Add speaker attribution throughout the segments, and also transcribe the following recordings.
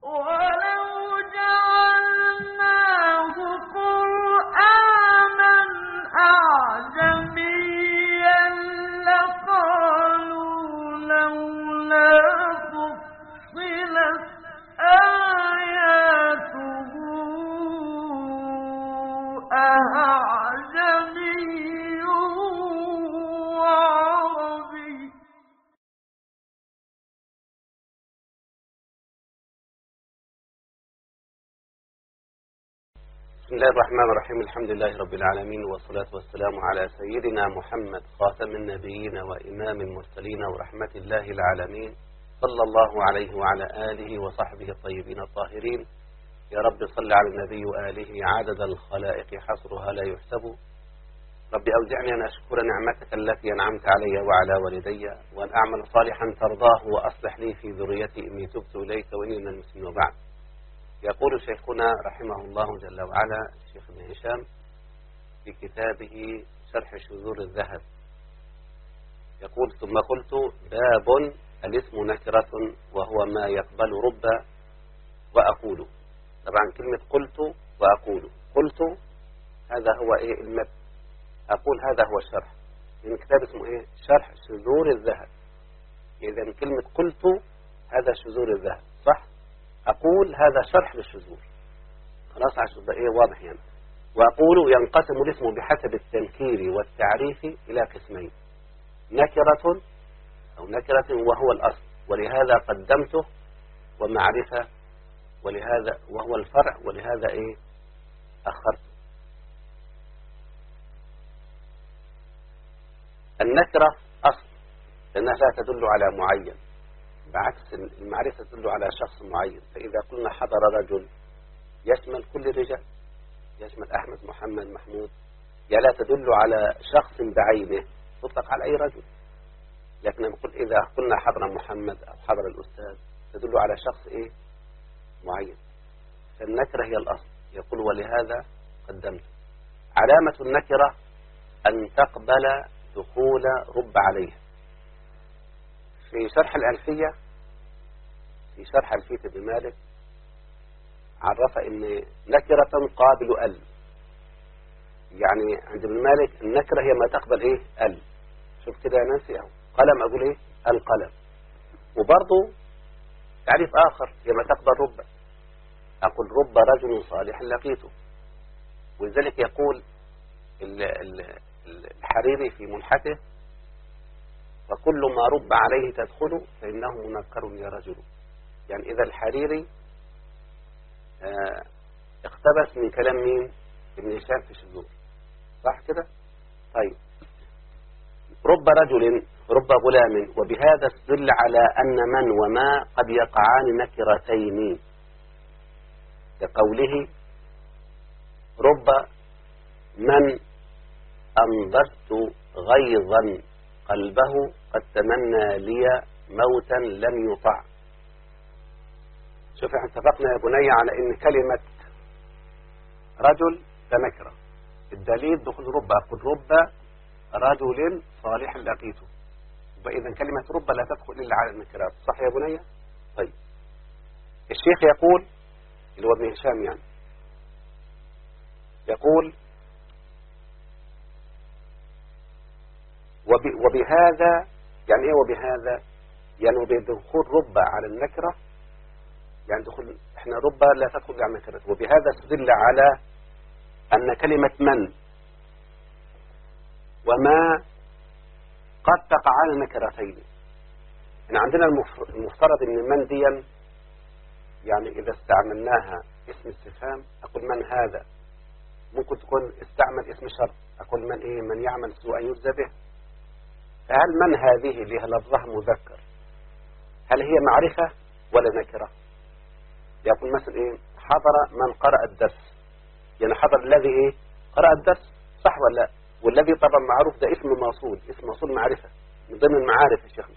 Speaker 1: ولو جعلناه قرآنا أعجميا لقالوا لولا فصلت آياته أعجمي وعربي
Speaker 2: بسم الله الرحمن الرحيم الحمد لله رب العالمين والصلاة والسلام على سيدنا محمد خاتم النبيين وإمام المرسلين ورحمة الله العالمين صلى الله عليه وعلى آله وصحبه الطيبين الطاهرين يا رب صل على النبي وآله عدد الخلائق حصرها لا يحسب رب أوزعني أن أشكر نعمتك التي أنعمت علي وعلى والدي وأن أعمل صالحا ترضاه وأصلح لي في ذريتي إني تبت إليك وإني من المسلمين وبعد يقول شيخنا رحمه الله جل وعلا الشيخ ابن هشام في كتابه شرح شذور الذهب يقول ثم قلت باب الاسم نكرة وهو ما يقبل رب وأقول طبعا كلمة قلت وأقول قلت هذا هو إيه المد أقول هذا هو الشرح من كتاب اسمه إيه شرح شذور الذهب إذا كلمة قلت هذا شذور الذهب صح أقول هذا شرح للشذور خلاص عشان يبقى إيه واضح يعني وأقول ينقسم الاسم بحسب التنكير والتعريف إلى قسمين نكرة أو نكرة وهو الأصل ولهذا قدمته ومعرفة ولهذا وهو الفرع ولهذا إيه أخرته النكرة أصل لأنها لا تدل على معين بعكس المعرفة تدل على شخص معين فإذا قلنا حضر رجل يشمل كل الرجال يشمل أحمد محمد محمود يا لا تدل على شخص بعينه تطلق على أي رجل لكن نقول إذا قلنا حضر محمد أو حضر الأستاذ تدل على شخص إيه معين فالنكرة هي الأصل يقول ولهذا قدمت علامة النكرة أن تقبل دخول رب عليها في شرح الألفية في شرح ألفية ابن مالك عرف ان نكرة قابل ال يعني عند ابن مالك النكرة هي ما تقبل ايه ال شوف كده يا ناسي اهو قلم اقول ايه القلم وبرضه تعريف اخر هي ما تقبل رب اقول رب رجل صالح لقيته ولذلك يقول الحريري في ملحته فكل ما رب عليه تدخل فإنه منكر يا رجل يعني إذا الحريري اقتبس من كلام مين ابن هشام في الشذور صح كده طيب رب رجل رب غلام وبهذا استدل على أن من وما قد يقعان نكرتين كقوله رب من أنضجت غيظا قلبه قد تمنى لي موتا لم يطع شوف احنا اتفقنا يا بني على ان كلمة رجل تنكرة الدليل دخول رب أقول رب رجل صالح لقيته وإذا كلمة رب لا تدخل إلا على النكرات صح يا بني طيب الشيخ يقول اللي هو ابن هشام يعني يقول وبهذا يعني ايه وبهذا يعني وبدخول رب على النكرة يعني دخول احنا رب لا تدخل على النكرة وبهذا استدل على أن كلمة من وما قد تقع على النكرتين يعني عندنا المفترض ان من ديا يعني إذا استعملناها اسم استفهام أقول من هذا ممكن تكون استعمل اسم شرط أقول من إيه من يعمل سوءا يجزى به فهل من هذه اللي هي لفظها مذكر هل هي معرفة ولا نكرة يقول مثلا إيه حضر من قرأ الدرس يعني حضر الذي إيه قرأ الدرس صح ولا لا والذي طبعا معروف ده اسم موصول اسم موصول معرفة من ضمن المعارف يا شيخنا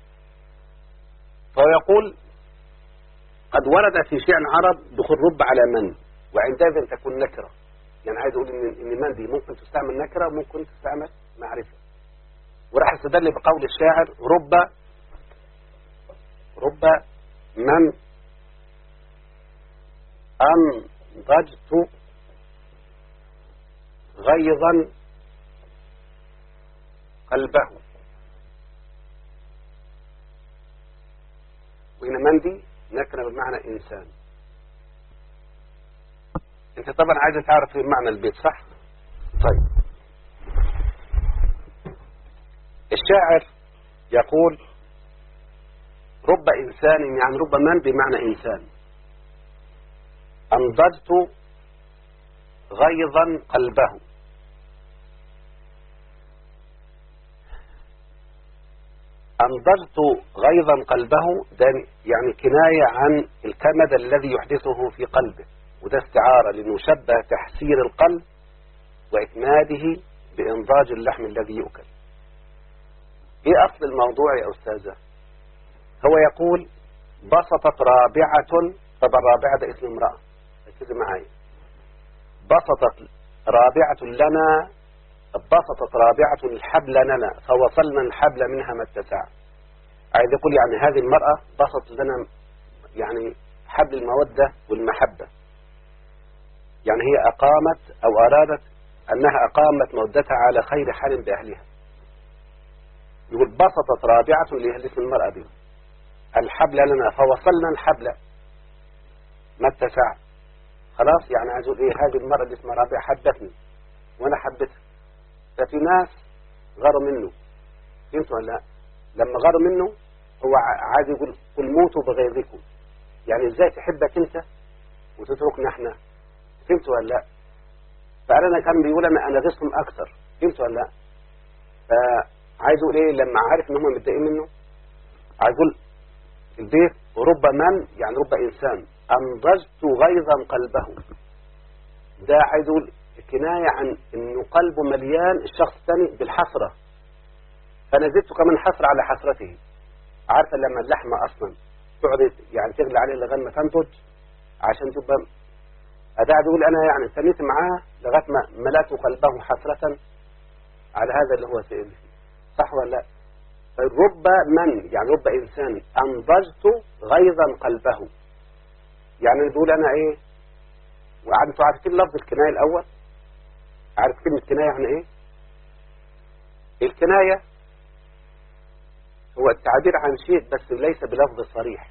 Speaker 2: فهو يقول قد ورد في شيء عرب دخول رب على من وعندئذ تكون نكرة يعني عايز أقول إن إن من دي ممكن تستعمل نكرة ممكن تستعمل معرفة وراح استدل بقول الشاعر رب رب من أنضجت غيظا قلبه وهنا مندي نكره بمعنى إنسان انت طبعا عايز تعرف معنى البيت صح طيب الشاعر يقول رب إنسان يعني رب من بمعنى إنسان أنضجت غيظا قلبه أنضجت غيظا قلبه ده يعني كناية عن الكمد الذي يحدثه في قلبه وده استعارة لنشبه تحسير القلب وإكماده بإنضاج اللحم الذي يؤكل إيه أصل الموضوع يا أستاذة هو يقول بسطت رابعة طبعا رابعة ده اسم امرأة ركزي معايا بسطت رابعة لنا بسطت رابعة الحبل لنا فوصلنا الحبل منها ما اتسع عايز يقول يعني هذه المرأة بسطت لنا يعني حبل المودة والمحبة يعني هي أقامت أو أرادت أنها أقامت مودتها على خير حال بأهلها يقول بسطت رابعة اللي هي اسم المرأة دي الحبل لنا فوصلنا الحبل ما اتسع خلاص يعني عايز اقول ايه هذه المرأة اللي اسمها رابعة حبتني وانا حبتها ففي ناس غاروا منه فهمتوا ولا لا لما غاروا منه هو عايز يقول قل موتوا بغيظكم يعني ازاي تحبك انت وتتركنا احنا فهمتوا ولا لا فأنا كان بيقول انا انا غيظهم اكثر فهمتوا ولا لا فعايز اقول ايه لما عارف ان هم متضايقين منه عايز اقول البيت رب من يعني رب انسان انضجت غيظا قلبه ده عايز اقول كناية عن انه قلبه مليان الشخص الثاني بالحسرة فانا زدت كمان حسرة على حسرته عارفة لما اللحمة اصلا تقعد يعني تغلي عليه لغاية ما تنضج عشان تبقى أداء يقول أنا يعني استنيت معاه لغاية ما ملأت قلبه حسرة على هذا اللي هو سئل فيه صح ولا لا رب من يعني رب إنسان أنضجت غيظا قلبه يعني بيقول أنا إيه وأنتوا عارفين لفظ الكناية الأول عارف كلمة كناية يعني إيه الكناية هو التعبير عن شيء بس ليس بلفظ صريح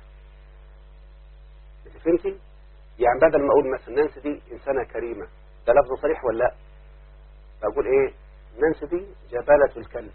Speaker 2: فهمتي يعني بدل ما أقول مثلا نانسي دي إنسانة كريمة ده لفظ صريح ولا لا بقول إيه نانسي دي جبالة الكلب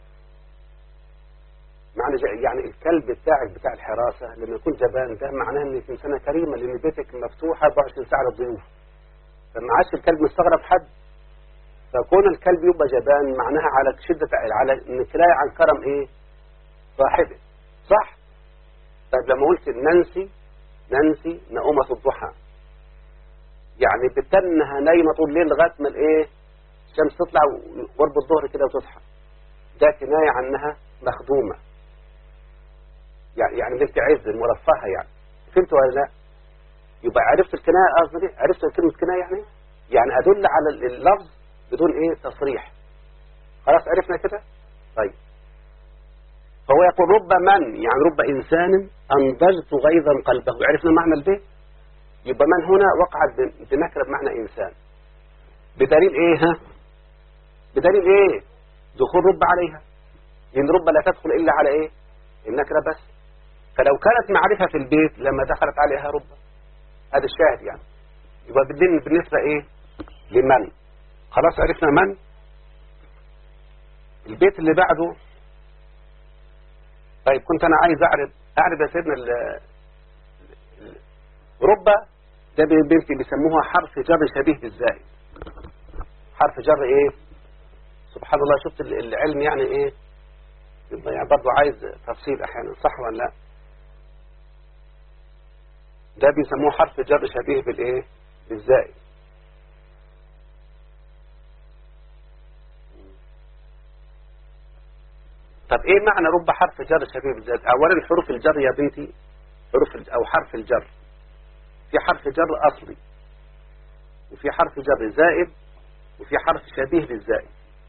Speaker 2: معنى يعني الكلب بتاعك بتاع الحراسة لما يكون جبان ده معناه انك انسانة كريمة لان بيتك مفتوحة 24 ساعة للضيوف فما عادش الكلب مستغرب حد فكون الكلب يبقى جبان معناها على شدة على ان كلاية عن كرم ايه صاحبه صح طيب لما قلت نانسي نانسي نؤمة الضحى يعني بتنها نايمة طول الليل لغاية ما الايه الشمس تطلع وقرب الظهر كده وتصحى ده كناية عنها مخدومة يعني يعني بنت عز مرفهة يعني فهمت ولا لا يبقى عرفت الكناية قصدي عرفت كلمة كناية يعني يعني أدل على اللفظ بدون ايه تصريح خلاص عرفنا كده طيب فهو يقول رب من يعني رب إنسان أنضجت غيظا قلبه عرفنا معنى البيت يبقى من هنا وقعت بنكرة بمعنى إنسان بدليل إيه ها بدليل إيه دخول رب عليها لأن رب لا تدخل إلا على إيه النكرة بس فلو كانت معرفة في البيت لما دخلت عليها رب هذا الشاهد يعني يبقى بالنسبة إيه لمن خلاص عرفنا من البيت اللي بعده طيب كنت أنا عايز أعرف أعرف يا سيدنا ربة ده بنتي بيسموها حرف جر شبيه بالزائد حرف جر ايه سبحان الله شفت العلم يعني ايه يبقى يعني برضه عايز تفصيل احيانا صح ولا لا ده بيسموه حرف جر شبيه بالايه بالزائد طب ايه معنى رب حرف جر شبيه بالزائد اولا حروف الجر يا بنتي حروف او حرف الجر في حرف جر أصلي وفي حرف جر زائد وفي حرف شبيه للزائد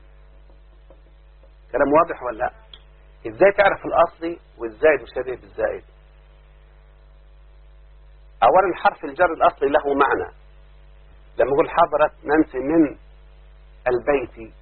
Speaker 2: كلام واضح ولا لا ازاي تعرف الأصلي والزائد والشبيه بالزائد اولا حرف الجر الأصلي له معنى لما أقول حضرت نانسي من البيت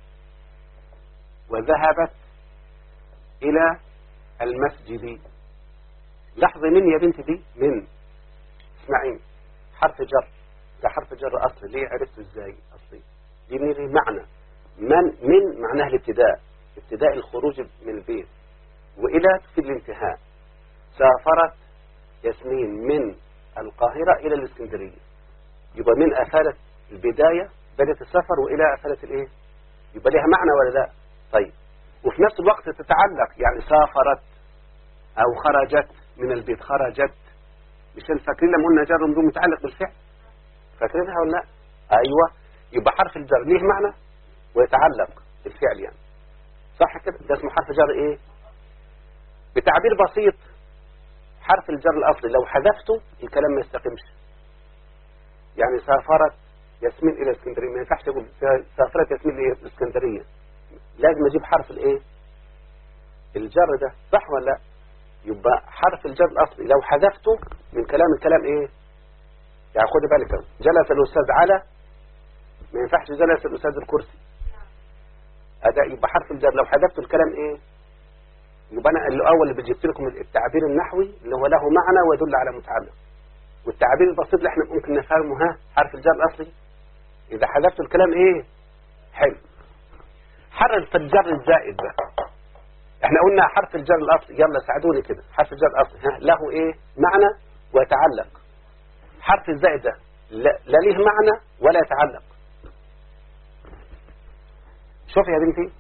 Speaker 2: وذهبت إلى المسجد لحظة من يا بنتي دي من اسمعين حرف جر ده حرف جر أصلي ليه عرفت ازاي أصلي دي من معنى من من معناها الابتداء ابتداء الخروج من البيت وإلى تفيد الانتهاء سافرت ياسمين من القاهرة إلى الإسكندرية يبقى من أفادت البداية بدأت السفر وإلى أفادت الإيه يبقى لها معنى ولا لا طيب وفي نفس الوقت تتعلق يعني سافرت أو خرجت من البيت خرجت مش فاكرين لما قلنا جر مجرور متعلق بالفعل فاكرينها ولا لا أيوة يبقى حرف الجر ليه معنى ويتعلق بالفعل يعني صح كده ده اسمه حرف جر ايه بتعبير بسيط حرف الجر الأصلي لو حذفته الكلام ما يستقيمش يعني سافرت ياسمين إلى اسكندرية ما ينفعش أقول سافرت ياسمين إلى اسكندرية لازم أجيب حرف الإيه الجر ده صح ولا لا يبقى حرف الجر الأصلي لو حذفته من كلام الكلام إيه يعني خدي بالك جلس الأستاذ على ما ينفعش جلس الأستاذ الكرسي أداء يبقى حرف الجر لو حذفت الكلام إيه يبقى أنا الأول اللي بجبت لكم التعبير النحوي اللي هو له معنى ويدل على متعلق والتعبير البسيط اللي احنا ممكن نفهمه ها حرف الجر الأصلي إذا حذفت الكلام إيه حلو حرف الجر الزائد ده احنا قلنا حرف الجر الأصلي يلا ساعدوني كده حرف الجر الأصلي ها له إيه معنى ويتعلق حرف الزائد ده لا, لا ليه معنى ولا يتعلق شوف يا بنتي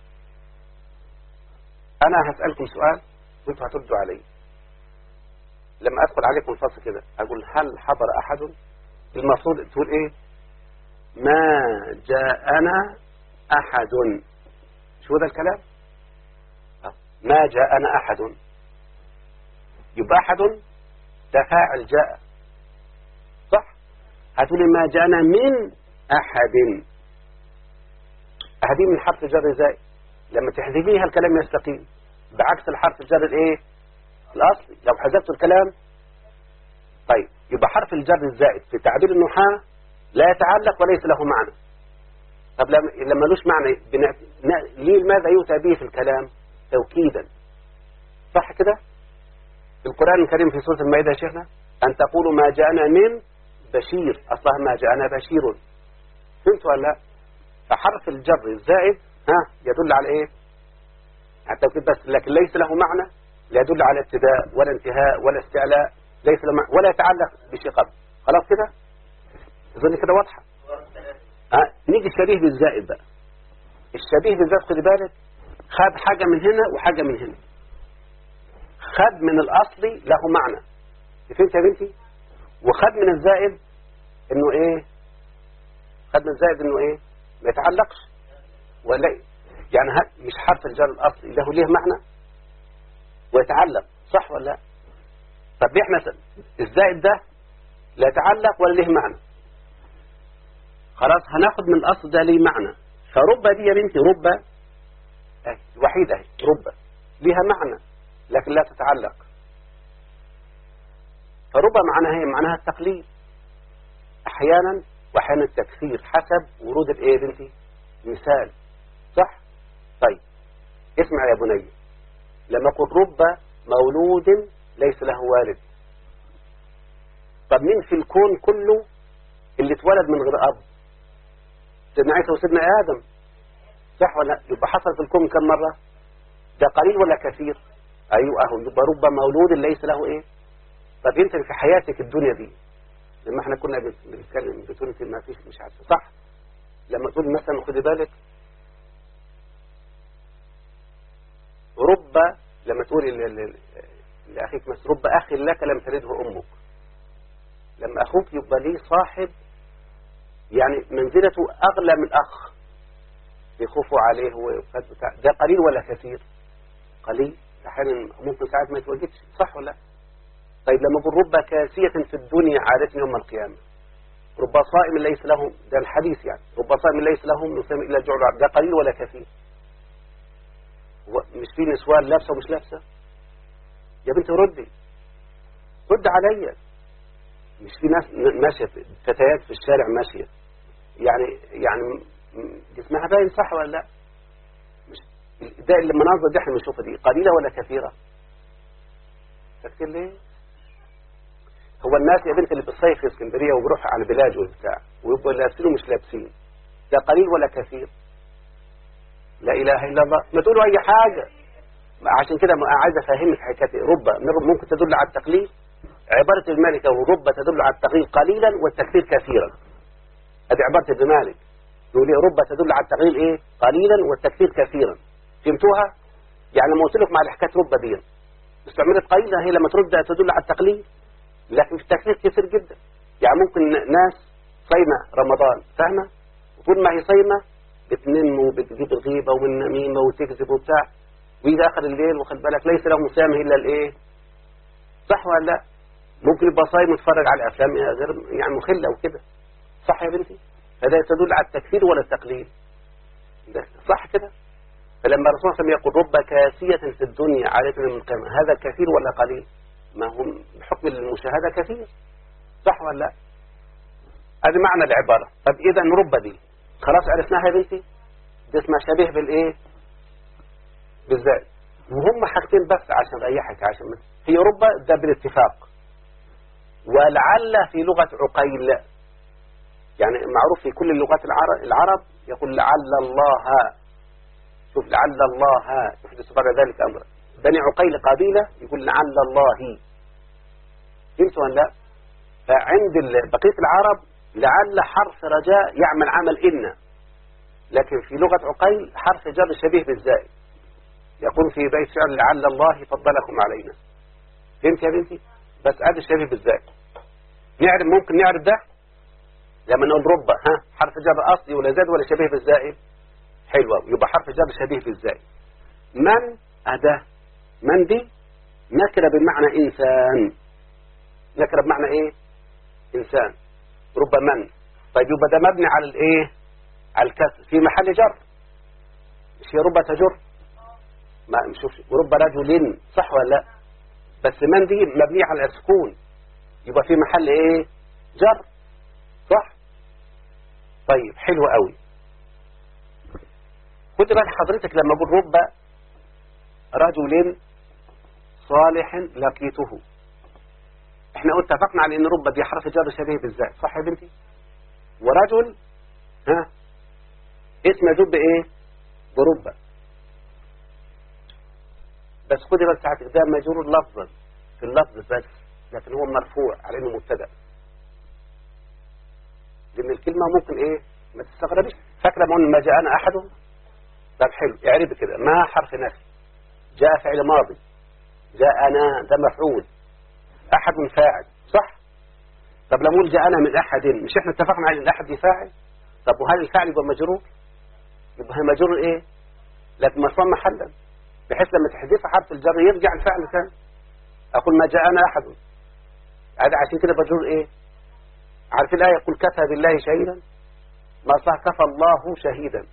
Speaker 2: أنا هسألكم سؤال وانتوا هتردوا علي لما أدخل عليكم الفصل كده أقول هل حضر أحد المفروض تقول إيه ما جاءنا أحد شو ده الكلام ما جاءنا أحد يبقى أحد ده فاعل جاء صح هتقولي ما جاءنا من أحد هذه من حرف الجر زائد لما تحذفيها الكلام يستقيم بعكس الحرف الجر الايه الاصلي لو حذفت الكلام طيب يبقى حرف الجر الزائد في تعبير النحاة لا يتعلق وليس له معنى طب لما لوش معنى ليه ماذا يؤتى به في الكلام توكيدا صح كده في القرآن الكريم في سورة المائدة يا شيخنا أن تقولوا ما جاءنا من بشير أصلها ما جاءنا بشير فهمت ولا لا فحرف الجر الزائد ها يدل على ايه على التوكيد بس لكن ليس له معنى لا يدل على ابتداء ولا انتهاء ولا استعلاء ليس له معنى ولا يتعلق بشيء قبل خلاص كده اظن كده واضحه ها نيجي الشبيه بالزائد بقى الشبيه بالزائد خد بالك خد حاجة من هنا وحاجة من هنا خد من الأصلي له معنى فهمت يا بنتي وخد من الزائد انه ايه خد من الزائد انه ايه ما يتعلقش ولا يعني مش حرف الجر الأصلي له ليه معنى ويتعلق صح ولا لا طب احنا الزائد ده لا يتعلق ولا ليه معنى خلاص هناخد من الأصل ده ليه معنى فرب دي يا بنتي رب اهي وحيدة اهي رب ليها معنى لكن لا تتعلق فرب معناها هي معناها التقليد احيانا واحيانا التكثير حسب ورود الايه بنتي مثال صح طيب اسمع يا بني لما اقول رب مولود ليس له والد طب مين في الكون كله اللي اتولد من غير اب سيدنا عيسى وسيدنا ادم صح ولا يبقى حصل في الكون كم مرة ده قليل ولا كثير ايوه اهو يبقى رب مولود ليس له ايه طب انت في حياتك الدنيا دي لما احنا كنا بنتكلم بتقول انت ما فيش مش عارفه صح لما تقول مثلا خدي بالك رب لما تقول لأخيك مثلا رب أخ لك لم تلده أمك لما أخوك يبقى ليه صاحب يعني منزلته أغلى من أخ يخافوا عليه ده قليل ولا كثير قليل أحيانا ممكن ساعات ما يتوجدش صح ولا لا طيب لما أقول رب كاسية في الدنيا عادة يوم القيامة رب صائم ليس لهم ده الحديث يعني رب صائم ليس لهم نسام إلا جعل ده قليل ولا كثير مش في نسوان لابسة ومش لابسة يا بنتي ردي رد عليا مش في ناس ماشية فتيات في الشارع ماشية يعني يعني م- جسمها باين صح ولا لا مش ده المناظر دي احنا بنشوفها دي قليلة ولا كثيرة فاكر ليه هو الناس يا بنت اللي بتصيف في اسكندرية وبروح على البلاد والبتاع ويبقوا لابسين ومش لابسين ده قليل ولا كثير لا إله إلا الله ما تقولوا أي حاجة عشان كده ما- عايز أفهمك حكاية رب ممكن تدل على التقليل عبارة المالك أو رب تدل على التقليل قليلا والتكثير كثيرا هذه عبارة ابن مالك يقول لي رب تدل على التقليل إيه قليلا والتكثير كثيرا فهمتوها يعني لما قلت لكم على حكاية رب دي استعملت قليلا هي لما ترد تدل على التقليل لكن في التكثير كثير جدا يعني ممكن ناس صايمة رمضان فاهمة وطول ما هي صايمة بتنم وبتجيب الغيبة والنميمة وتكذب وبتاع ويجي آخر الليل وخد بالك ليس لهم صيام إلا الإيه صح ولا لا ممكن يبقى صايم يتفرج على أفلام غير يعني مخلة وكده صح يا بنتي هذا تدل على التكثير ولا التقليل ده صح كده فلما الرسول صلى الله عليه وسلم يقول رب كاسية في الدنيا عادة من القيامة هذا كثير ولا قليل ما هو بحكم المشاهدة كثير صح ولا لا هذه معنى العبارة طب إذا رب دي خلاص عرفناها يا بنتي دي اسمها شبيه بالإيه بالذات وهم حاجتين بس عشان أريحك عشان ما- هي رب ده بالاتفاق ولعل في لغة عقيل يعني معروف في كل اللغات العرب, العرب يقول لعل الله شوف لعل الله يحدث بعد ذلك أمرا بني عقيل قبيلة يقول لعل الله فهمت ولا لا فعند ال- بقية العرب لعل حرف رجاء يعمل عمل إن لكن في لغة عقيل حرف جر شبيه بالزائد يقول في بيت شعر لعل الله فضلكم علينا فهمت يا بنتي بس هذا شبيه بالزائد نعرف ممكن نعرف ده لما نقول رب ها حرف جر أصلي ولا زاد ولا شبيه بالزائد حلوة يبقى حرف جر شبيه بالزائد من أداة من دي نكرة بمعنى إنسان نكرة بمعنى إيه إنسان رب من طيب يبقى ده مبني على الإيه على الكسر في محل جر مش هي رب تجر ما نشوفش ورب رجل صح ولا لا بس من دي مبنية على السكون يبقى في محل إيه جر صح طيب حلو قوي خد بال حضرتك لما اقول رب رجل صالح لقيته احنا قلت اتفقنا على ان رب دي حرف جر شبيه بالذات صح يا بنتي ورجل ها اسم يجب بايه برب بس خدي بال ساعتك ده مجرور لفظا في اللفظ بس لكن هو مرفوع على انه مبتدا لان الكلمه ممكن ايه ما تستغربش فاكره ما قلنا ما جاءنا احد طب حلو اعرب كده ما حرف نفي جاء فعل ماضي جاءنا ده مفعول احد فاعل صح طب لما نقول جاءنا من احد مش احنا اتفقنا على ان الاحد دي فاعل طب وهل الفاعل يبقى مجرور يبقى مجرور ايه لكن مرفوع محلا بحيث لما تحذف حرف الجر يرجع الفعل ثاني اقول ما جاءنا احد هذا عشان كده مجرور ايه عارف الايه يقول كفى بالله شهيدا ما صح كفى الله شهيدا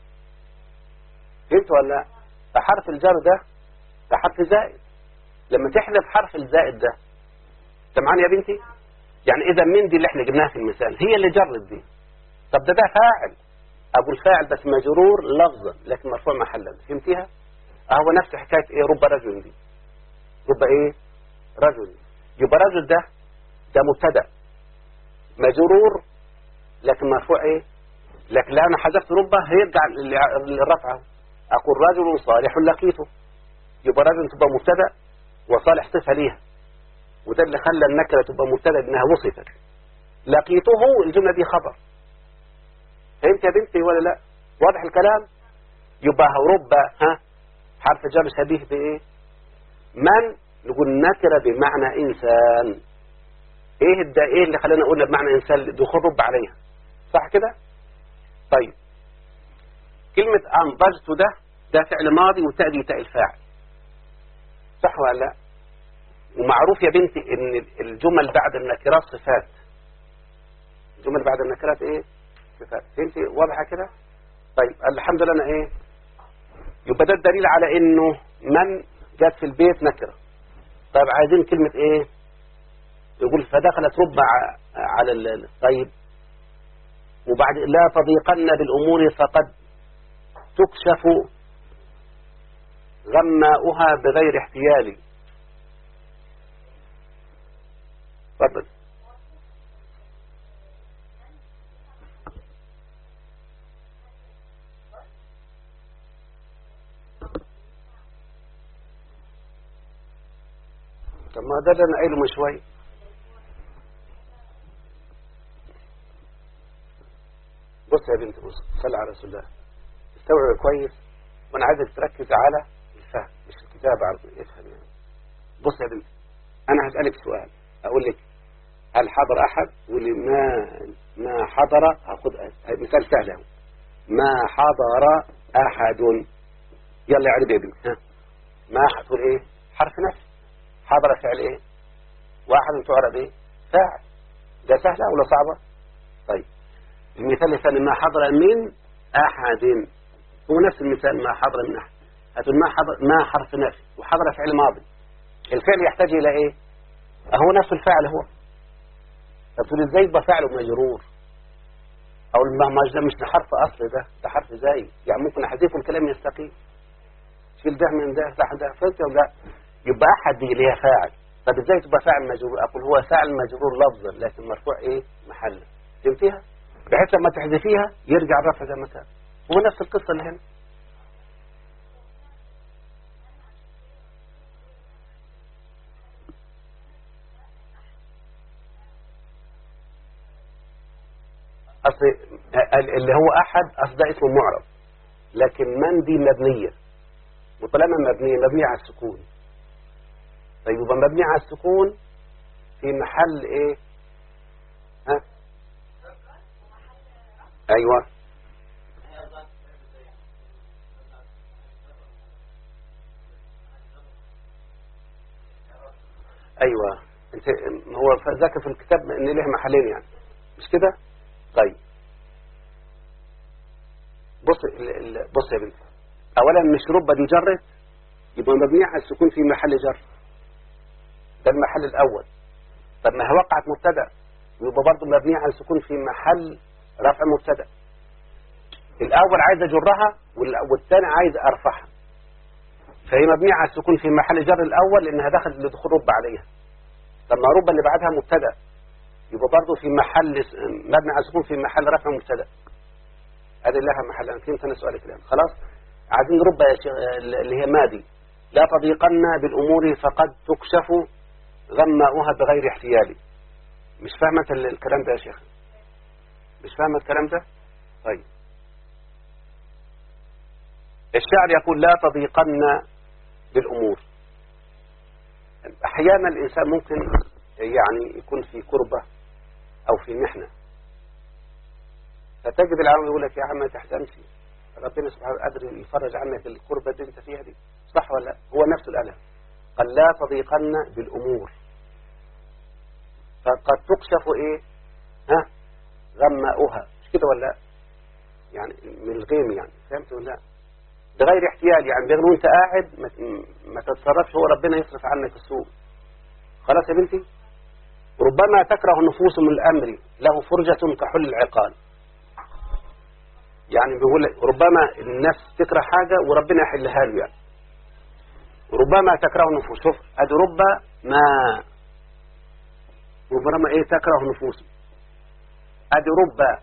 Speaker 2: فهمت ولا لا؟ فحرف الجر ده ده حرف زائد لما تحذف حرف الزائد ده انت معانا يا بنتي يعني اذا من دي اللي احنا جبناها في المثال هي اللي جرت دي طب ده ده فاعل ابو الفاعل بس مجرور لفظا لكن مرفوع محلا فهمتيها اهو نفس حكايه ايه رب رجل دي رب ايه رجل يبقى رجل ده ده مبتدا مجرور لكن مرفوع ايه لكن لو انا حذفت ربه هيرجع لل- للرفعه اقول رجل صالح لقيته يبقى رجل تبقى مبتدا وصالح صفه ليها وده اللي خلى النكره تبقى مبتدا انها وصفت لقيته الجمله دي خبر فهمت يا بنتي ولا لا واضح الكلام يبقى رب ها حرف جر شبيه بايه من نقول نكره بمعنى انسان ايه ده ايه اللي خلانا قلنا بمعنى انسان دخول رب عليها صح كده طيب كلمة أنضجت ده ده فعل ماضي وتأدي تاء الفاعل صح ولا لا ومعروف يا بنتي ان الجمل بعد النكرات صفات الجمل بعد النكرات ايه صفات فهمتي واضحة كده طيب الحمد لله انا ايه يبقى ده الدليل على انه من جت في البيت نكرة طيب عايزين كلمة ايه يقول فدخلت رب ع- على ال- طيب وبعد لا تضيقن بالأمور فقد تكشف غماؤها بغير احتيال تفضل طب ما ده اللي انا قايله من شويه بص يا بنت بص صلي على رسول الله استوعب كويس وانا عايزك تركز على الفهم مش الكتابة على افهم يعني بص يا بنت انا هسألك سؤال اقول لك هل حضر احد واللي ما ما حضر هاخد مثال سهل اهو ما حضر احد يلا يا عربي يا بنت ها ما هتقول ايه حرف نفس حضر فعل ايه واحد تعرب ايه فاعل ده سهلة ولا صعبة طيب المثال الثاني ما حضر من أحد هو نفس المثال ما حضر من أحد هتقول ما حضر ما حرف نفي وحضر فعل ماضي الفعل يحتاج إلى إيه هو نفس الفعل هو تقول إزاي يبقى فعله مجرور أو المهمج ده مش حرف أصل ده ده حرف زي يعني ممكن أحذفه الكلام يستقيم شيل ده من ده صح ده فلت ده يبقى أحد دي اللي هي فاعل طب إزاي تبقى فاعل مجرور أقول هو فاعل مجرور لفظا لكن مرفوع إيه محلا فهمتيها بحيث لما تحذفيها يرجع الرفع زي ما كان هو نفس القصة اللي هنا أصل اللي هو أحد أصل ده اسمه معرب لكن من دي مبنية وطالما مبنية مبنية على السكون طيب يبقى مبنية على السكون في محل ايه ها ايوه ايوه انت هو ذاكر في الكتاب ان له محلين يعني مش كده طيب بص ال- ال- بص يا بنت اولا مش ربة دي جرت يبقى مبنية على السكون في محل جر ده المحل الاول طب ما هي وقعت مبتدا يبقى برضه مبنية على السكون في محل رفع مبتدا الاول عايز اجرها وال- والثاني عايز ارفعها فهي مبنية على السكون في محل جر الاول لانها دخلت لدخول رب عليها طب ما رب اللي بعدها مبتدا يبقى برضه في محل س- مبني على السكون في محل رفع مبتدا هذه لها محل أنا فهمت أنا سؤالك الآن خلاص عايزين رب يا شيخ اللي هي مادي لا تضيقن بالأمور فقد تكشف غماؤها بغير احتيال مش فاهمة ال- الكلام ده يا شيخ مش فاهمة الكلام ده طيب الشعر يقول لا تضيقن بالأمور أحيانا الإنسان ممكن يعني يكون في كربة أو في محنة فتجد العالم يقول لك يا عم ما تحزنش ربنا سبحانه قادر يفرج عنك الكربة اللي انت فيها دي صح ولا لا؟ هو نفس الألم قال لا تضيقن بالأمور فقد تكشف ايه ها غماؤها مش كده ولا لا؟ يعني من الغيم يعني فهمت ولا لا بغير احتيال يعني بغير وانت قاعد ما, ما تتصرفش هو ربنا يصرف عنك السوء خلاص يا بنتي ربما تكره النفوس من الأمر له فرجة كحل العقال يعني بيقول ربما النفس تكره حاجة وربنا يحلها له يعني ربما تكره النفوس شوف ادي رب ما ربما ايه تكره النفوس ادي رب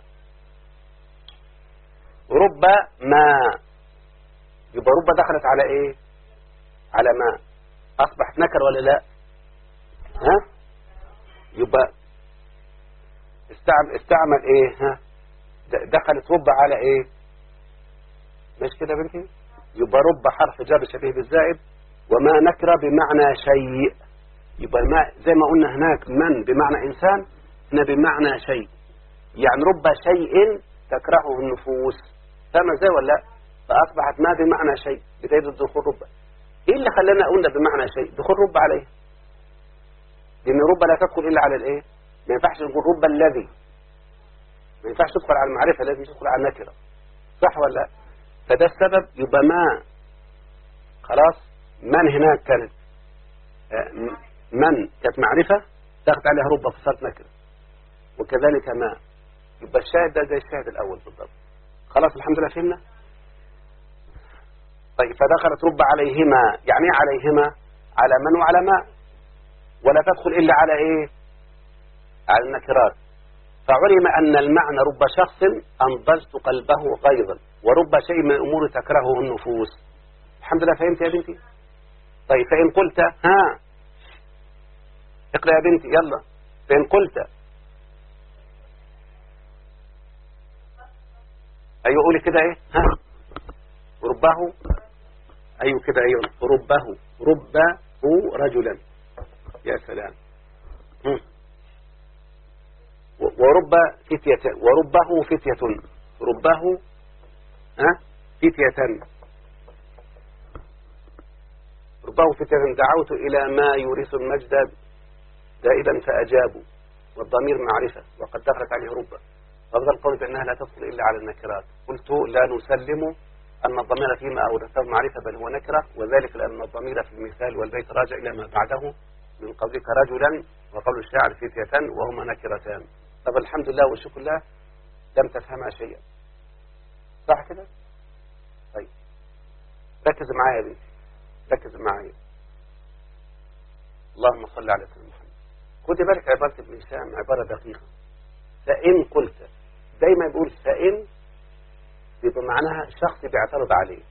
Speaker 2: رب ما يبقى رب دخلت على ايه على ما اصبحت نكر ولا لا ها يبقى استعمل استعمل ايه ها دخلت رب على ايه مش كده يا بنتي يبقى رب حرف جر شبيه بالزائد وما نكره بمعنى شيء يبقى الماء زي ما قلنا هناك من بمعنى انسان هنا بمعنى شيء يعني رب شيء تكرهه النفوس فاهمه ازاي ولا لا فاصبحت ما بمعنى شيء بدايه دخول رب ايه اللي خلانا قلنا بمعنى شيء دخول رب عليه لان رب لا تدخل الا على الايه ما ينفعش نقول رب الذي ما ينفعش تدخل على المعرفة لازم تدخل على النكرة صح ولا لا فده السبب يبقى ما خلاص من هناك كانت من كانت معرفة تاخد عليها ربة فصارت نكرة وكذلك ما يبقى الشاهد ده زي الشاهد الأول بالضبط خلاص الحمد لله فهمنا طيب فدخلت رب عليهما يعني ايه عليهما على من وعلى ما ولا تدخل إلا على إيه على النكرات فعلم أن المعنى رب شخص أنضجت قلبه غيظا ورب شيء من الأمور تكرهه النفوس الحمد لله فهمت يا بنتي طيب فإن قلت ها اقرأ يا بنتي يلا فإن قلت أيوة قولي كده ايه ها ربه أيوة كده أيوة ربه ربه رجلا يا سلام هم. و- ورب فتية وربه فتية ربه ها فتية ربه فتية دعوت إلى ما يورث المجد دائما فأجابوا والضمير معرفة وقد دخلت عليه ربه فضل القول بأنها لا تدخل إلا على النكرات قلت لا نسلم أن الضمير فيما أورثه معرفة بل هو نكرة وذلك لأن الضمير في المثال والبيت راجع إلى ما بعده من قولك رجلا وقول الشاعر فتية وهما نكرتان طب الحمد لله والشكر لله لم تفهمها شيئا صح كده طيب ركز معايا يا بنتي ركز معايا اللهم صل على سيدنا محمد خدي بالك عبارة ابن هشام عبارة دقيقة فإن قلت دايما بيقول فإن بيبقى معناها شخص بيعترض عليه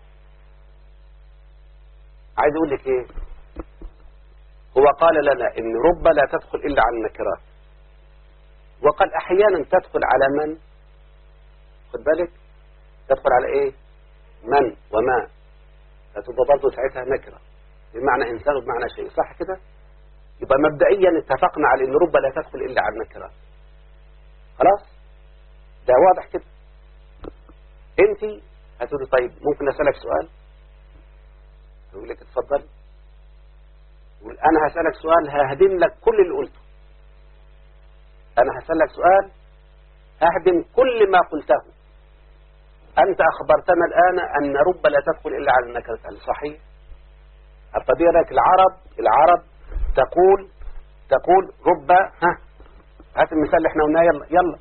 Speaker 2: عايز اقول لك ايه هو قال لنا ان رب لا تدخل الا على النكرات وقال احيانا تدخل على من خد بالك تدخل على ايه من وما فتبقى برضه ساعتها نكره بمعنى انسان وبمعنى شيء صح كده يبقى مبدئيا اتفقنا على ان رب لا تدخل الا على النكرات خلاص ده واضح كده انت هتقولي طيب ممكن اسالك سؤال يقول لك اتفضل يقول انا هسالك سؤال ههدم لك كل اللي قلته انا هسالك سؤال ههدم كل ما قلته انت اخبرتنا الان ان رب لا تدخل الا على النكره هل صحيح الطبيعي لك العرب العرب تقول تقول رب ها هات المثال اللي احنا قلناه يلا يلا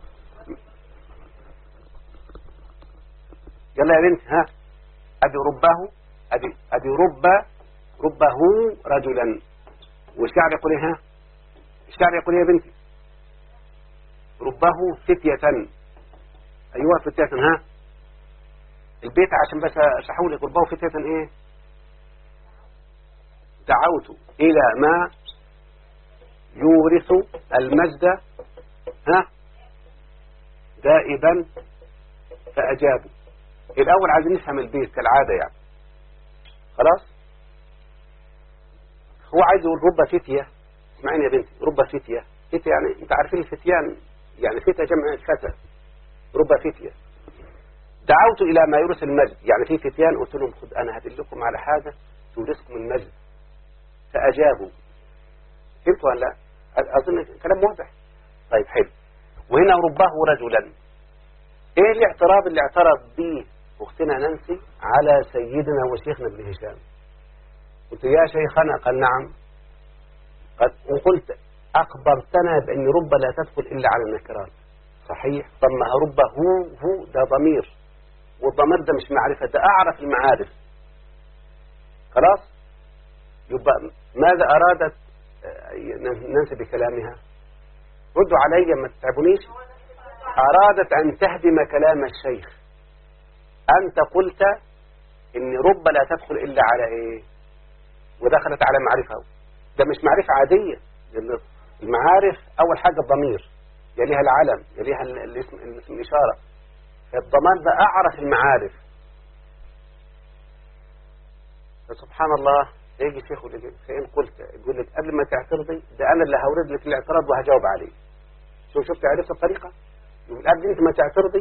Speaker 2: يلا يا بنت ها ادي ربه ادي ادي رب ربه رجلا والشعر يقول ايه ها الشعر يقول ايه يا بنتي ربه فتية ايوه فتية ها البيت عشان بس اشرحه لك ربه فتية ايه دعوت الى ما يورث المجد ها دائبا فاجابوا الأول عايزين نفهم البيت كالعادة يعني خلاص هو عايز يقول رب فتية اسمعيني يا بنتي رب فتية فتية يعني انت عارفين الفتيان يعني فتية جمع فتى رب فتية دعوت إلى ما يورث المجد يعني في فتيان قلت لهم خد أنا هدلكم على حاجة تورثكم المجد فأجابوا فهمتوا ولا لا أظن كلام واضح طيب حلو وهنا رباه رجلا ايه الاعتراض اللي اعترض به اختنا نانسي على سيدنا وشيخنا ابن هشام قلت يا شيخنا قال نعم قد وقلت اخبرتنا بان رب لا تدخل الا على النكرات صحيح طب ما رب هو هو ده ضمير والضمير ده مش معرفه ده اعرف المعارف خلاص يبقى ماذا ارادت نانسي بكلامها ردوا علي ما تتعبونيش أرادت أن تهدم كلام الشيخ أنت قلت إن رب لا تدخل إلا على إيه ودخلت على معرفة ده مش معرفة عادية لأن المعارف أول حاجة الضمير يليها العلم يليها الاسم, الاسم الإشارة فالضمان ده أعرف المعارف فسبحان الله يجي شيخ يقول لك فإن قلت يقول لك قبل ما تعترضي ده أنا اللي هورد لك الاعتراض وهجاوب عليه شوف شفت عرفت الطريقة يقول قبل انت ما تعترضي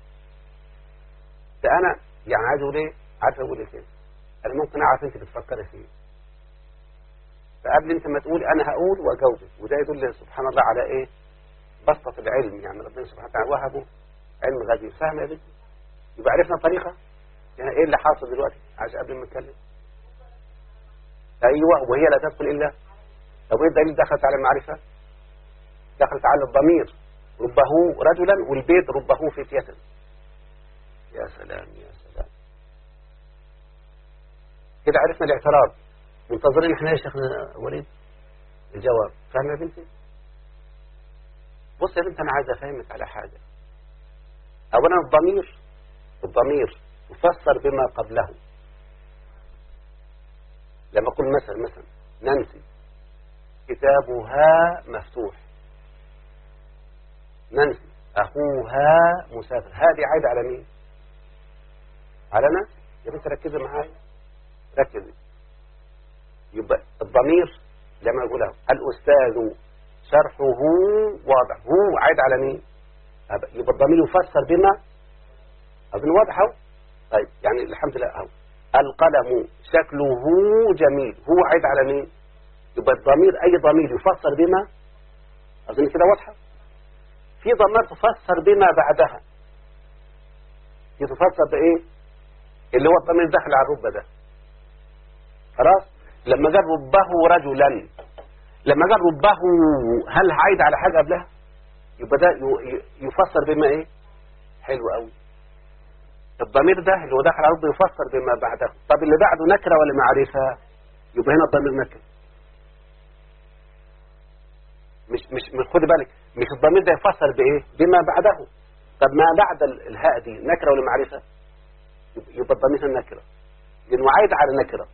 Speaker 2: ده انا يعني عايز اقول ايه عارف اقول ايه انا ممكن اعرف انت بتفكري في ايه فقبل انت ما تقول انا هقول واجاوبك وده يدل سبحان الله على ايه بسطة العلم يعني ربنا سبحانه وتعالى وهبه علم غزير فاهم يا بنتي يبقى عرفنا طريقة يعني ايه اللي حاصل دلوقتي عشان قبل ما نتكلم ايوه وهي لا تدخل الا طب ايه الدليل دخلت على المعرفة دخلت على الضمير ربه رجلا والبيت ربه فتية يا سلام يا سلام كده عرفنا الاعتراض منتظرين احنا يا شيخنا وليد الجواب فاهم يا بنتي بص يا بنت انا عايز افهمك على حاجة اولا الضمير الضمير يفسر بما قبله لما اقول مثلا مثلا نانسي كتابها مفتوح نانسي اخوها مسافر هذه عايدة على مين على ناس يا بنت ركزي معايا ركزي يبقى الضمير لما يقولها الأستاذ شرحه واضح هو عايد على مين يبقى الضمير يفسر بما أظن واضح أهو طيب يعني الحمد لله أهو القلم شكله جميل هو عايد على مين يبقى الضمير أي ضمير يفسر بما أظن كده واضحة في ضمير تفسر بما بعدها يتفسر بإيه اللي هو الضمير داخل على الربة ده خلاص لما قال ربه رجلا لما قال ربه هل عايد على حاجة قبلها يبقى ده يفسر بما ايه حلو قوي الضمير ده اللي هو داخل على ربه يفسر بما بعده طب اللي بعده نكرة ولا معرفة يبقى هنا الضمير نكرة مش مش مش خد بالك مش الضمير ده يفسر بايه بما بعده طب ما بعد الهاء دي نكرة ولا معرفة يبقى الضمير النكرة لانه عايد على نكره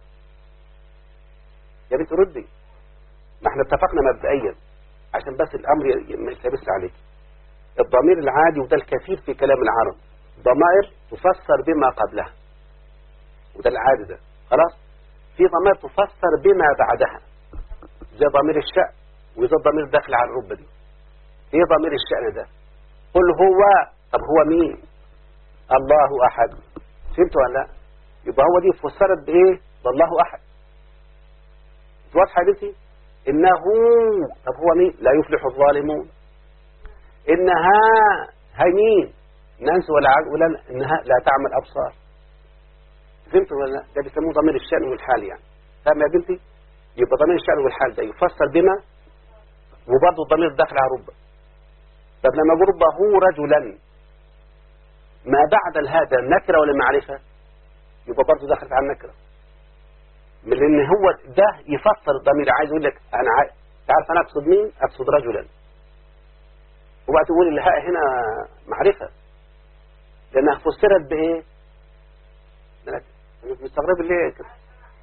Speaker 2: يا بنت ردي ما احنا اتفقنا مبدئيا عشان بس الامر ما يتلبس عليك الضمير العادي وده الكثير في كلام العرب ضمائر تفسر بما قبلها وده العادي ده خلاص في ضمائر تفسر بما بعدها زي ضمير الشأن وزي الضمير داخل على الربة دي ايه ضمير الشأن ده قل هو طب هو مين الله احد فهمتوا ولا لا يبقى هو دي فسرت بايه بالله احد واضحة يا بنتي إنه طب هو مين لا يفلح الظالمون إنها هاي مين نانس ولا ولا إنها لا تعمل أبصار فهمت ولا لا ده بيسموه ضمير الشأن والحال يعني فاهم يا بنتي يبقى ضمير الشأن والحال ده يفسر بما وبرضه الضمير داخل على ربه طب لما أقول ربه هو رجلا ما بعد هذا نكرة ولا معرفة يبقى برضه دخلت على النكرة من ان هو ده يفسر الضمير عايز يقول لك انا عايز تعرف انا اقصد مين اقصد رجلا وبعد تقول الهاء هنا معرفة لانها فسرت بايه مستغرب ليه كده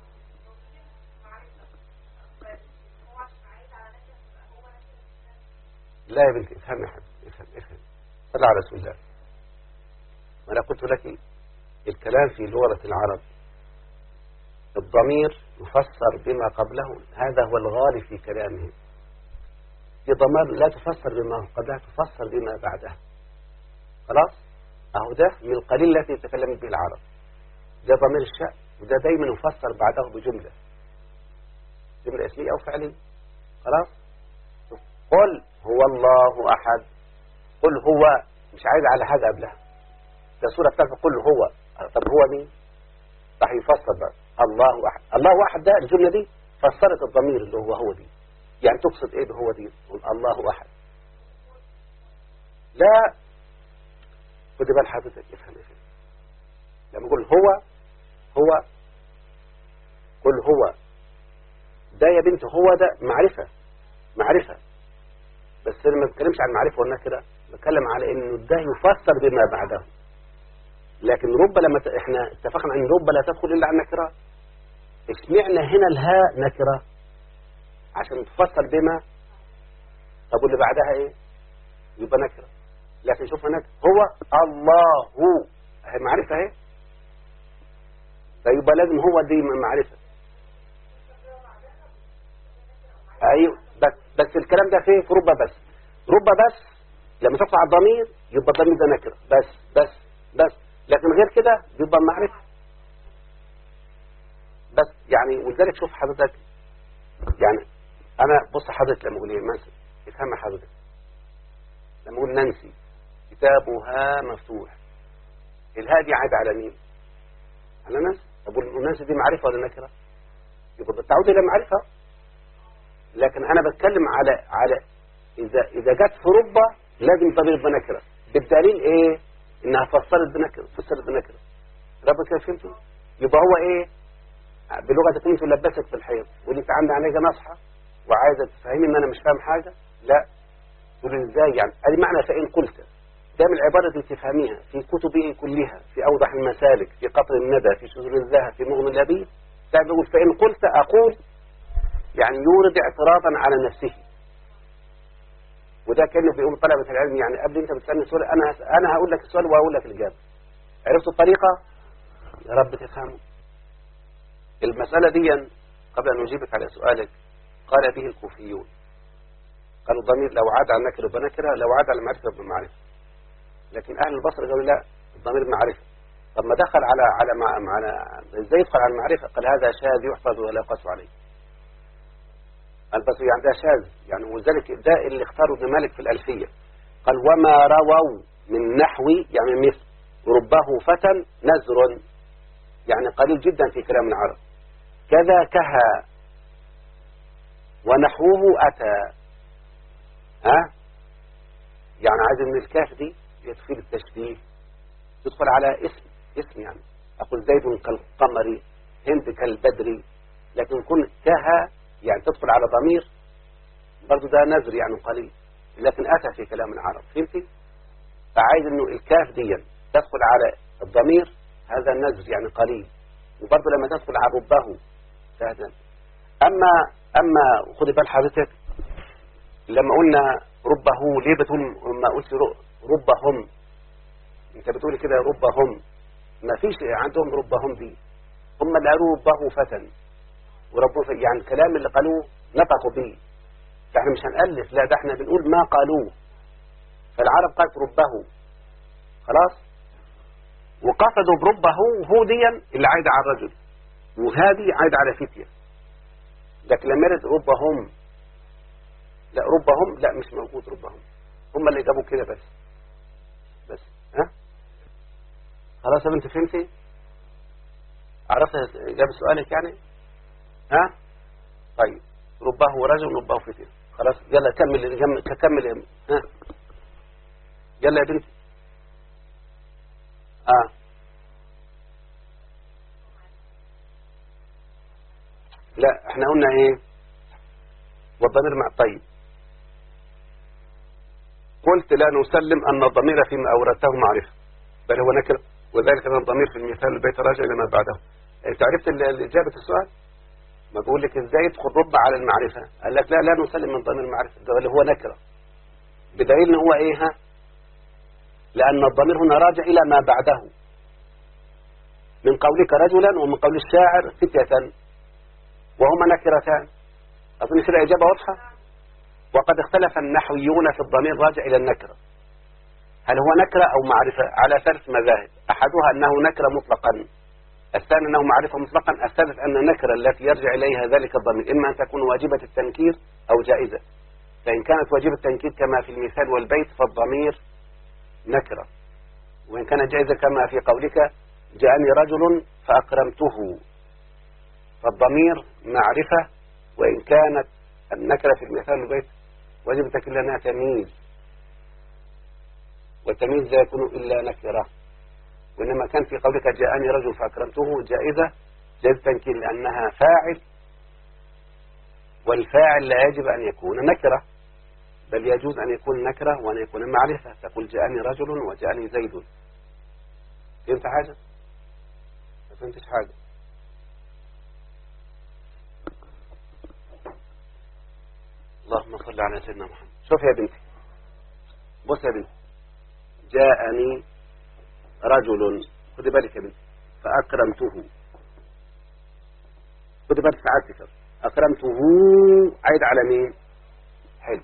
Speaker 2: لا يا بنتي افهم يا حبيبي افهم افهم صلى على رسول الله وانا قلت لك الكلام في لغة العرب الضمير يفسر بما قبله هذا هو الغالب في كلامهم في ضمير لا تفسر بما قبلها تفسر بما بعدها خلاص أهو ده من القليل التي تكلمت به العرب ده ضمير الشأن وده دايما يفسر بعده بجملة جملة اسمية أو فعلية خلاص قل هو الله أحد قل هو مش عايز على حاجة قبلها ده سورة بتاعت قل هو طب هو مين راح يفسر بقى الله أحد الله أحد ده الجملة دي فسرت الضمير اللي هو هو دي يعني تقصد ايه هو دي الله أحد لا خد بال حضرتك افهم افهم لما اقول هو هو قل هو ده يا بنت هو ده معرفة معرفة بس انا ما بتكلمش عن معرفة والنكرة بتكلم على انه ده يفسر بما بعده لكن رب لما ت... احنا اتفقنا ان رب لا تدخل الا عن نكره اشمعنا هنا الهاء نكره عشان تفسر بما طب واللي بعدها ايه يبقى نكره لكن شوف هناك هو الله هي معرفه اهي فيبقى لازم هو دي معرفه ايوه بس بس الكلام ده فين في ربة بس ربة بس لما تطلع الضمير يبقى الضمير ده نكره بس بس بس لكن غير كده بيبقى معرفة بس يعني ولذلك شوف حضرتك يعني انا بص حضرتك لما اقول ايه مثلا افهم حضرتك لما اقول نانسي كتابها مفتوح الهاء دي عاد على مين على ناس طب والناس دي معرفة ولا نكرة يبقى بتعود الى معرفة لكن انا بتكلم على على اذا اذا جت في ربة لازم الضمير يبقى نكرة بالدليل ايه انها فسرت بنكرة فسرت بنكرة ربك كده فهمتوا يبقى هو ايه بلغة انت لبسك في الحيط ودي انت عندي عليك نصحة وعايزة تفهمي ان انا مش فاهم حاجة لا تقول لي ازاي يعني ادي معنى فإن قلت ده من العبارة اللي تفهميها في كتبه كلها في أوضح المسالك في قطر الندى في شذور الذهب في مغنى اللبيب ده بيقول فإن قلت أقول يعني يورد اعتراضا على نفسه وده كأنه بيقول طلبة العلم يعني قبل انت بتسألني سؤال انا انا هقول لك السؤال وهقول لك الإجابة عرفت الطريقة يا رب تفهموا المسألة دي قبل أن أجيبك على سؤالك قال به الكوفيون قالوا الضمير لو عاد على نكرة بنكرة لو عاد على معرفة بمعرفة لكن أهل البصر قالوا لا الضمير معرفة طب ما دخل على على مع على ازاي يدخل على المعرفة قال هذا شاذ يحفظ ولا يقص عليه البصري يعني ده شاذ يعني ولذلك ده اللي اختاروا ابن مالك في الألفية قال وما رووا من نحو يعني مثل ربه فتى نزر يعني قليل جدا في كلام العرب كذا كها ونحوه أتى ها يعني عايز ان الكاف دي يدخل التشبيه تدخل على اسم اسم يعني أقول زيد كالقمر هند كالبدر لكن كن كها يعني تدخل على ضمير برضو ده نذر يعني قليل لكن أتى في كلام العرب فهمتي فعايز انه الكاف دي تدخل على الضمير هذا النذر يعني قليل وبرضو لما تدخل على ربه فهذا أما أما خدي بال حضرتك لما قلنا ربه ليه بتقول ما قلت ربهم انت بتقول كده ربهم ما فيش عندهم ربهم دي هم اللي قالوا ربه فتن وربه يعني الكلام اللي قالوه نطقوا به فاحنا مش هنألف لا ده احنا بنقول ما قالوه فالعرب قالت ربه خلاص وقصدوا بربه هو ديا اللي عايد على الرجل وهذه عايد على فتية لكن لما يرد ربهم لا ربهم لا مش موجود ربهم هم اللي جابوا كده بس بس ها خلاص يا بنت فهمتي عرفت جاب سؤالك يعني ها طيب ربه رجل ربه فتن خلاص يلا كمل كمل ها يلا يا بنتي اه لا احنا قلنا ايه والضمير مع طيب قلت لا نسلم أن الضمير فيما أوردته معرفة بل هو نكر وذلك أن الضمير في المثال البيت راجع إلى ما بعده أنت عرفت إجابة السؤال ما بقول لك إزاي يدخل رب على المعرفة قال لك لا لا نسلم من ضمير المعرفة ده اللي هو نكرة بدليل إن هو إيه ها لأن الضمير هنا راجع إلى ما بعده من قولك رجلا ومن قول الشاعر فتية وهما نكرتان أظن كده إجابة واضحة وقد اختلف النحويون في الضمير راجع إلى النكرة هل هو نكرة أو معرفة على ثلاث مذاهب أحدها أنه نكرة مطلقا الثاني أنه معرفة مطلقا الثالث أن النكرة التي يرجع إليها ذلك الضمير إما أن تكون واجبة التنكير أو جائزة فإن كانت واجبة التنكير كما في المثال والبيت فالضمير نكرة وإن كانت جائزة كما في قولك جاءني رجل فأكرمته فالضمير معرفة وإن كانت النكرة في المثال والبيت واجب التكليل لأنها تمييز والتمييز لا يكون إلا نكرة وإنما كان في قولك جاءني رجل فأكرمته جائزة جائزة تنكير لأنها فاعل والفاعل لا يجب أن يكون نكرة بل يجوز أن يكون نكرة وأن يكون معرفة تقول جاءني رجل وجاءني زيد فهمت حاجة؟ ما فهمتش حاجة اللهم صل على سيدنا محمد شوف يا بنتي بص يا بنتي جاءني رجل خد بالك يا بنتي فأكرمته خد بالك سعادتك أكرمته عيد على مين حلو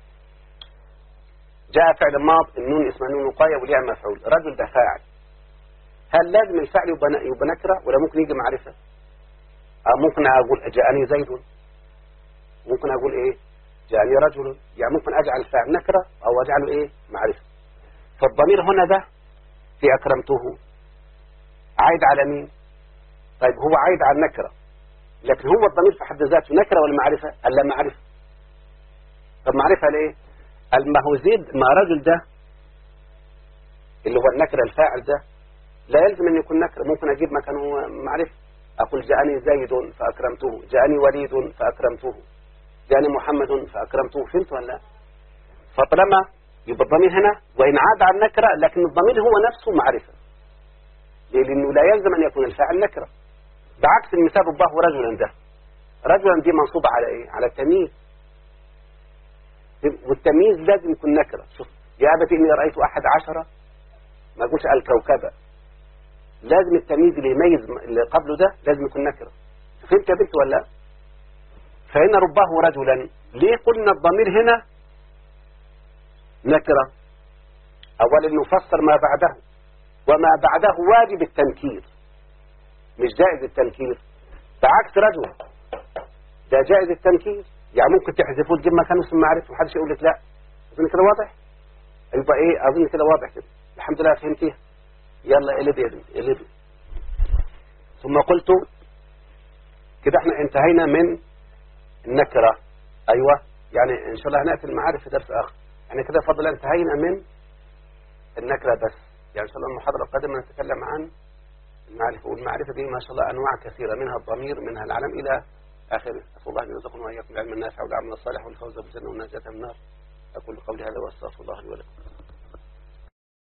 Speaker 2: جاء فعل ماض النون اسمها نون وقاية وليها مفعول رجل ده فاعل هل لازم الفعل يبقى نكرة ولا ممكن يجي معرفة أو ممكن أقول جاءني زيد ممكن أقول إيه جاءني رجل يعني ممكن أجعل الفاعل نكرة أو أجعله إيه معرفة فالضمير هنا ده في أكرمته عايد على مين طيب هو عايد على النكرة لكن هو الضمير في حد ذاته نكرة ولا معرفة ألا معرفة طب معرفة ليه ما هو زيد ما رجل ده اللي هو النكرة الفاعل ده لا يلزم أن يكون نكرة ممكن أجيب مكانه معرفة أقول جاءني زيد فأكرمته جاءني وليد فأكرمته جاءني محمد فأكرمته فهمت ولا لا فطالما يبقى الضمير هنا وإن عاد عن نكرة لكن الضمير هو نفسه معرفة ليه؟ لأنه لا يلزم أن يكون الفاعل نكرة بعكس المثال رباه رجلا ده رجلا دي منصوبة على إيه؟ على التمييز والتمييز لازم يكون نكرة شوف يا أبت إني رأيت أحد عشرة ما أقولش الكوكبة لازم التمييز اللي يميز اللي قبله ده لازم يكون نكرة فهمت يا بنت ولا فهنا رباه رجلا ليه قلنا الضمير هنا نكرة أولا نفسر ما بعده وما بعده واجب التنكير مش جائز التنكير بعكس رجل ده جائز التنكير يعني ممكن تحذفوه تجيب مكانه اسم معرفة ومحدش يقول لك لا أظن كده واضح يبقى ايه أظن كده واضح كده الحمد لله فهمتيها يلا قلب يا بنتي قلب ثم قلت كده احنا انتهينا من النكرة ايوه يعني ان شاء الله هنأتي المعارف في درس اخر يعني كده فضلا انتهينا من النكرة بس يعني ان شاء الله المحاضرة القادمة نتكلم عن المعرفة والمعرفة دي ما شاء الله انواع كثيرة منها الضمير منها العلم الى اخره اسال الله ان يرزقنا واياكم العلم النافع والعمل الصالح والفوز بالجنة والنجاة من النار اقول قولي هذا واستغفر الله لي ولكم